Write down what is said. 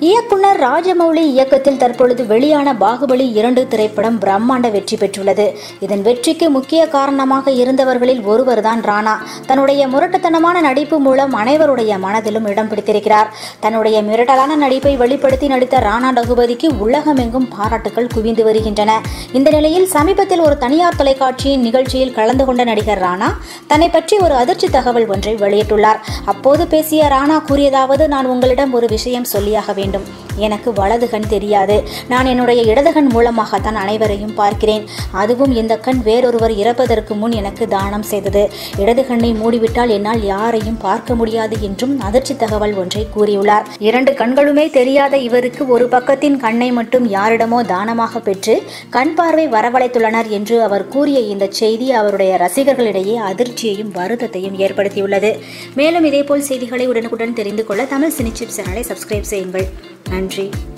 இயக்குனர் ராஜமௌலி இயக்கத்தில் தற்பொழுது வெளியான பாகுபலி இரண்டு திரைப்படம் பிரம்மாண்ட வெற்றி பெற்றுள்ளது இதன் வெற்றிக்கு முக்கிய காரணமாக இருந்தவர்களில் ஒருவர்தான் ராணா தன்னுடைய முரட்டுத்தனமான நடிப்பு மூலம் அனைவருடைய மனதிலும் இடம் பிடித்திருக்கிறார் தன்னுடைய மிரட்டலான நடிப்பை வெளிப்படுத்தி நடித்த ராணா ரகுபதிக்கு உலகமெங்கும் பாராட்டுகள் குவிந்து வருகின்றன இந்த நிலையில் சமீபத்தில் ஒரு தனியார் தொலைக்காட்சியின் நிகழ்ச்சியில் கலந்து கொண்ட நடிகர் ராணா தன்னை பற்றி ஒரு அதிர்ச்சி தகவல் ஒன்றை வெளியிட்டுள்ளார் அப்போது பேசிய ராணா கூறியதாவது நான் உங்களிடம் ஒரு விஷயம் சொல்லியாக வேண்டும் எனக்கு வலது கண் தெரியாது நான் என்னுடைய இடது கண் மூலமாகத்தான் அனைவரையும் பார்க்கிறேன் அதுவும் இந்த கண் வேறொருவர் இறப்பதற்கு முன் எனக்கு தானம் செய்தது இடது கண்ணை மூடிவிட்டால் என்னால் யாரையும் பார்க்க முடியாது என்றும் அதிர்ச்சி தகவல் ஒன்றை கூறியுள்ளார் இரண்டு கண்களுமே தெரியாத இவருக்கு ஒரு பக்கத்தின் கண்ணை மட்டும் யாரிடமோ தானமாக பெற்று கண் பார்வை வரவழைத்துள்ளனர் என்று அவர் கூறிய இந்த செய்தி அவருடைய ரசிகர்களிடையே அதிர்ச்சியையும் வருத்தத்தையும் ஏற்படுத்தியுள்ளது மேலும் இதேபோல் செய்திகளை உடனுக்குடன் தெரிந்து கொள்ள தமிழ் சினிச்சிப் சேனலை சப்ஸ்கிரைப் செய்யுங்கள் நன்றி